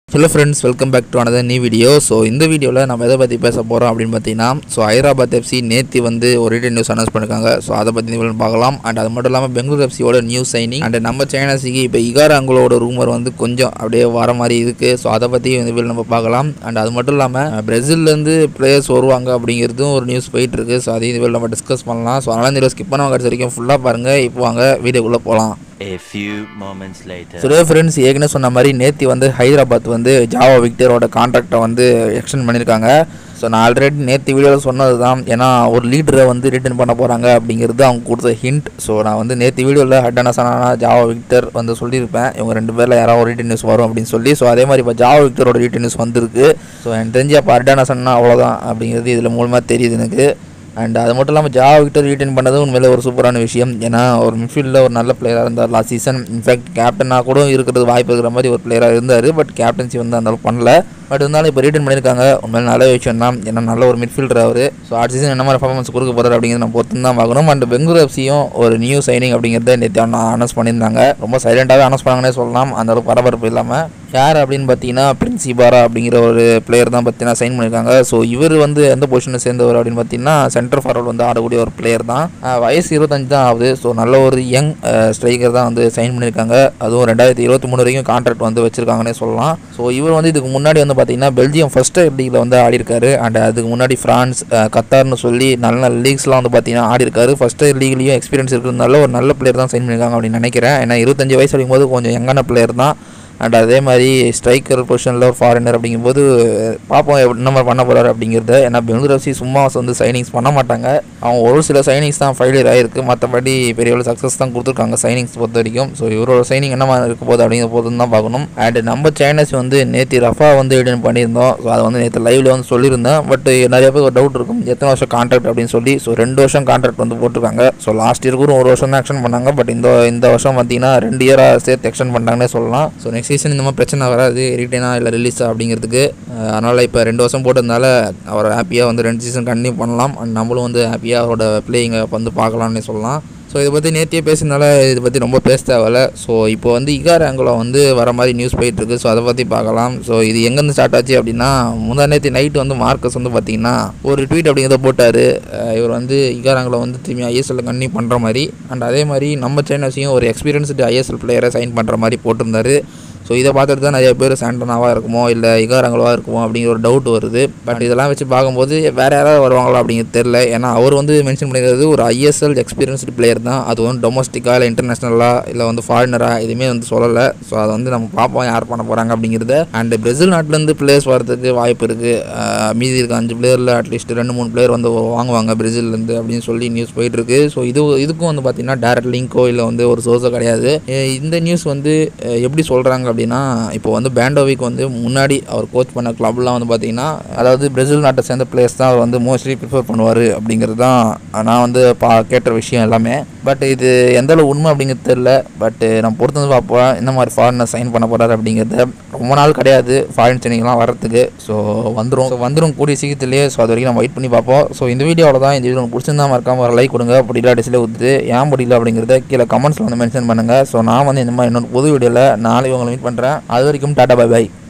Hello friends welcome back to another new video so இந்த வீடியோவில் நம்ம எதை பற்றி பேச போகிறோம் அப்படின்னு பார்த்தீங்கன்னா ஸோ ஹைதராபாத் எஃப்சி நேத்தி வந்து ஒரு ரிட்டன் நியூஸ் அனௌன்ஸ் பண்ணிருக்காங்க ஸோ அதை பற்றி இந்த video ல பார்க்கலாம் அண்ட் அது மட்டும் இல்லாமல் பெங்களூர் எஃப்சியோட நியூஸ் சைனிங் அண்ட் நம்ம சைனாசிக்கு இப்போ இகாராங்களோட ரூமர் வந்து கொஞ்சம் அப்படியே வர மாதிரி இருக்குது ஸோ அதை பற்றி இந்த வீடியோ நம்ம பார்க்கலாம் அண்ட் அது மட்டும் இல்லாமல் பிரேசில்லேருந்து பிளேயர்ஸ் வருவாங்க அப்படிங்கிறதும் ஒரு நியூஸ் போயிட்டு இருக்கு ஸோ அதையும் இந்த வீடியோ நம்ம டிஸ்கஸ் பண்ணலாம் ஸோ அதனால் இந்த வீடியோ ஸ்கிப் பண்ணவங்க கடைசி வரைக்கும் ஃபுல்லாக பாருங்கள் இப்போ வாங்க வீடியோக்குள்ளே போகலாம் A few moments later. So friends ஏற்கனவே சொன்ன மாதிரி நேத்தி வந்து ஹைதராபாத் வந்து ஜாவா விக்டரோட கான்ட்ராக்டை வந்து எக்ஸ்டெண்ட் பண்ணியிருக்காங்க ஸோ நான் ஆல்ரெடி நேற்று வீடியோவில் சொன்னது தான் ஏன்னா ஒரு லீடரை வந்து ரிட்டர்ன் பண்ண போகிறாங்க அப்படிங்கிறது அவங்க கொடுத்த ஹிண்ட் ஸோ நான் வந்து நேற்று வீடியோவில் ஹட்டானா சனானா ஜாவா விக்டர் வந்து சொல்லியிருப்பேன் இவங்க ரெண்டு பேரில் யாராவது ரிட்டன் நியூஸ் வரும் அப்படின்னு சொல்லி ஸோ அதே மாதிரி இப்போ ஜாவா விக்டரோட ரிட்டன் நியூஸ் வந்திருக்கு ஸோ எனக்கு தெரிஞ்சு அப்போ ஹட்டானா சன்னா அவ்வளோதான் அப்படிங்கிறது இதில் மூலமாக தெரியுது எனக்கு அண்ட் அது மட்டும் இல்லாமல் ஜாவா விக்டர் ரீட்டைன் பண்ணது உண்மையிலே ஒரு சூப்பரான விஷயம் ஏன்னா ஒரு மிட்ஃபீல்டில் ஒரு நல்ல பிளேயராக இருந்தார் லாஸ்ட் சீசன் இன்ஃபேக்ட் கேப்டனாக கூட இருக்கிறது வாய்ப்பு இருக்கிற மாதிரி ஒரு பிளேயராக இருந்தார் பட் கேப்டன்சி வந்து அந்த அளவுக்கு பண்ணல பட் இருந்தாலும் இப்போ ரீட்டைன் பண்ணியிருக்காங்க உண்மையில நல்ல விஷயம் தான் ஏன்னா நல்ல ஒரு மிட்ஃபீல்டர் அவர் ஸோ அடுத்த சீசன் என்ன மாதிரி பர்ஃபார்மன்ஸ் கொடுக்க போகிறார் அப்படிங்கிறத நம்ம பொறுத்து தான் பார்க்கணும் அண்ட் பெங்களூர் எஃப்சியும் ஒரு நியூ சைனிங் அப்படிங்கிறத நேற்று அனௌன்ஸ் பண்ணியிருந்தாங்க ரொம்ப சைலண்டாகவே அனௌன்ஸ் பண்ணாங்கன்னே சொல்லலாம் அந்த அளவுக்கு பரபரப்பு இல்லாமல் யார் அப்படின்னு பார்த்தீங்கன்னா பிரின்ஸ் இபாரா அப்படிங்கிற ஒரு பிளேயர் தான் பார்த்தீங்கன்னா சைன் பண்ணியிருக்காங்க ஸோ இவர் வந்து எந்த பொசிஷனை சேர்ந்தவர் அப்படின்னு பார்த்தீங்கன்னா சென்டர் ஃபார்வர்ட் வந்து ஆடக்கூடிய ஒரு பிளேயர் தான் அஹ் வயசு இருபத்தஞ்சு தான் ஆகுது ஸோ நல்ல ஒரு யங் ஸ்ட்ரைக்கர் தான் வந்து சைன் பண்ணியிருக்காங்க அதுவும் ரெண்டாயிரத்தி இருபத்தி மூணு வரைக்கும் கான்ட்ராக்ட் வந்து வச்சிருக்காங்கன்னே சொல்லலாம் ஸோ இவர் வந்து இதுக்கு முன்னாடி வந்து பார்த்தீங்கன்னா பெல்ஜியம் ஃபர்ஸ்ட் லீக்ல வந்து ஆடி இருக்காரு அண்ட் அதுக்கு முன்னாடி ஃப்ரான்ஸ் அஹ் கத்தார்னு சொல்லி நல்ல நல்ல லீக்ஸ்லாம் வந்து பார்த்தீங்கன்னா ஆடி இருக்காரு ஃபர்ஸ்ட் லீக்லேயும் எக்ஸ்பீரியன்ஸ் இருக்கிறதுனால ஒரு நல்ல பிளேயர் தான் சைன் பண்ணியிருக்காங்க அப்படின்னு நினைக்கிறேன் ஏன்னா இருபத்தஞ்சு வயசு அப்படிங்கும்போது கொஞ்சம் யங்கான பிளேயர் தான் அண்ட் அதே மாதிரி ஸ்ட்ரைக்கர் பொசிஷனில் ஒரு ஃபாரினர் அப்படிங்கும்போது பார்ப்போம் எப்படி- என்ன மாதிரி பண்ண போகிறாரு அப்படிங்கிறத ஏன்னா பெங்களூர் எஃப்சி சும்மா வந்து சைனிங்ஸ் பண்ண மாட்டாங்க அவங்க ஒரு சில சைனிங்ஸ் தான் ஃபெயிலியர் ஆகிருக்கு மற்றபடி பெரிய ஒரு சக்ஸஸ் தான் கொடுத்துருக்காங்க சைனிங்ஸ் பொறுத்த வரைக்கும் ஸோ இவரோட சைனிங் என்ன மாதிரி இருக்க போகுது அப்படிங்கிற போது தான் பார்க்கணும் அண்ட் நம்ம சைனஸ் வந்து நேற்று ரஃபா வந்து எடின் பண்ணியிருந்தோம் ஸோ அதை வந்து நேற்று லைவ்ல வந்து சொல்லியிருந்தேன் பட் நிறைய பேர் ஒரு டவுட் இருக்கும் எத்தனை வருஷம் கான்ட்ராக்ட் அப்படின்னு சொல்லி ஸோ ரெண்டு வருஷம் கான்ட்ராக்ட் வந்து போட்டிருக்காங்க ஸோ லாஸ்ட் இயர் கூட ஒரு வருஷம் தான் எக்ஸ்டெண்ட் பண்ணாங்க பட் இந்த இந்த வருஷம் பார்த்தீங்கன்னா ரெண்டு இயராக சேர்த்து எக்ஸ்டெண்ட் பண்ணாங்கன்னே சொல்லலாம் ஸோ நெக்ஸ்ட் சீசன் இந்த மாதிரி பிரச்சனை வராது ரிட்டைனா இல்லை ரிலீஸா அப்படிங்கிறதுக்கு அஹ் அதனால இப்போ ரெண்டு வருஷம் போட்டதுனால அவர் ஹாப்பியாக வந்து ரெண்டு சீசன் கண்டினியூ பண்ணலாம் அண்ட் நம்மளும் வந்து ஹாப்பியாக அவரோட பிளேயிங்கை வந்து பார்க்கலாம்னு சொல்லலாம் ஸோ இதை பற்றி நேத்தியே பேசுனால இதை பற்றி ரொம்ப பேச தேவையில்ல ஸோ இப்போ வந்து இகார் ஆங்குலோ வந்து வர மாதிரி நியூஸ் போயிட்டுருக்கு ஸோ அதை பற்றி பார்க்கலாம் ஸோ இது எங்கேருந்து ஸ்டார்ட் ஆச்சு அப்படின்னா முந்தா நேற்று நைட்டு வந்து மார்க்கஸ் வந்து பார்த்தீங்கன்னா ஒரு ட்வீட் அப்படிங்கிறத போட்டார் இவர் வந்து இகார் ஆங்குலோ வந்து திரும்பி ஐஎஸ்எல்ல கண்டினியூ பண்ணுற மாதிரி அண்ட் அதே மாதிரி நம்ம சைனாஸையும் ஒரு எக்ஸ்பீரியன்ஸ்டு ஐஎஸ்எல் பிளேயரை சைன் பண்ணுற மாதிரி போட்டிருந்தாரு ஸோ இதை பார்த்துட்டு தான் நிறைய பேர் சாண்டனாவாக இருக்குமோ இல்லை இகாரங்களவாக இருக்குமோ அப்படிங்கிற ஒரு டவுட் வருது பட் இதெல்லாம் வச்சு பார்க்கும்போது வேறு யாராவது வருவாங்களா அப்படிங்கிறது தெரில ஏன்னா அவர் வந்து மென்ஷன் பண்ணிக்கிறது ஒரு ஐஎஸ்எல் எக்ஸ்பீரியன்ஸ்டு பிளேயர் தான் அது வந்து டொமஸ்டிக்காக இல்லை இன்டர்நேஷ்னலாக இல்லை வந்து ஃபாரினராக எதுவுமே வந்து சொல்லலை ஸோ அதை வந்து நம்ம பார்ப்போம் யார் பண்ண போகிறாங்க அப்படிங்கிறத அண்ட் பிரேசில் நாட்டிலேருந்து பிளேயர்ஸ் வரதுக்கு வாய்ப்பு இருக்குது மீதி இருக்க அஞ்சு பிளேயரில் அட்லீஸ்ட் ரெண்டு மூணு பிளேயர் வந்து வாங்குவாங்க பிரேசில்லேருந்து அப்படின்னு சொல்லி நியூஸ் போயிட்டு இருக்கு ஸோ இது இதுக்கும் வந்து பார்த்தீங்கன்னா டேரக்ட் லிங்கோ இல்லை வந்து ஒரு சோர்ஸோ கிடையாது அஹ் இந்த நியூஸ் வந்து அஹ் எப்படி சொல்கிறாங்க அப்படின்னா இப்போ வந்து பேண்டோவிக் வந்து முன்னாடி அவர் கோச் பண்ண கிளப்லாம் வந்து பார்த்தீங்கன்னா அதாவது பிரேசில் நாட்டை சேர்ந்த பிளேயர்ஸ் தான் அவர் வந்து மோஸ்ட்லி ப்ரிஃபர் பண்ணுவார் அப்படிங்கிறது தான் நான் வந்து பா கேட்ட விஷயம் எல்லாமே பட் இது எந்த அளவு உண்மை அப்படிங்கிறது தெரியல பட் நம்ம பொறுத்து வந்து பார்ப்போம் என்ன மாதிரி ஃபாரினர் சைன் பண்ண போகிறாரு அப்படிங்கிறது ரொம்ப நாள் கிடையாது ஃபாரின் சைனிங்லாம் வரத்துக்கு ஸோ வந்துடும் வந்துடும் கூடிய சீக்கிரத்திலேயே ஸோ அது வரைக்கும் நம்ம வெயிட் பண்ணி பார்ப்போம் ஸோ இந்த வீடியோவில் தான் இந்த வீடியோ உங்களுக்கு பிடிச்சிருந்தா மறக்காம ஒரு லைக் கொடுங்க பிடிக்கல டிஸ்லே கொடுத்து ஏன் பிடிக்கல அப்படிங்கிறத கீழே கமெண்ட்ஸில் வந்து மென்ஷன் பண்ணுங்கள் ஸோ நான் வந்து இந்த மாதிரி இன்னொரு புது வீடியோவில் நாளைக்கு உங்களை மீட் பண்ணுறேன் அது வரைக்கும் டாடா பை பை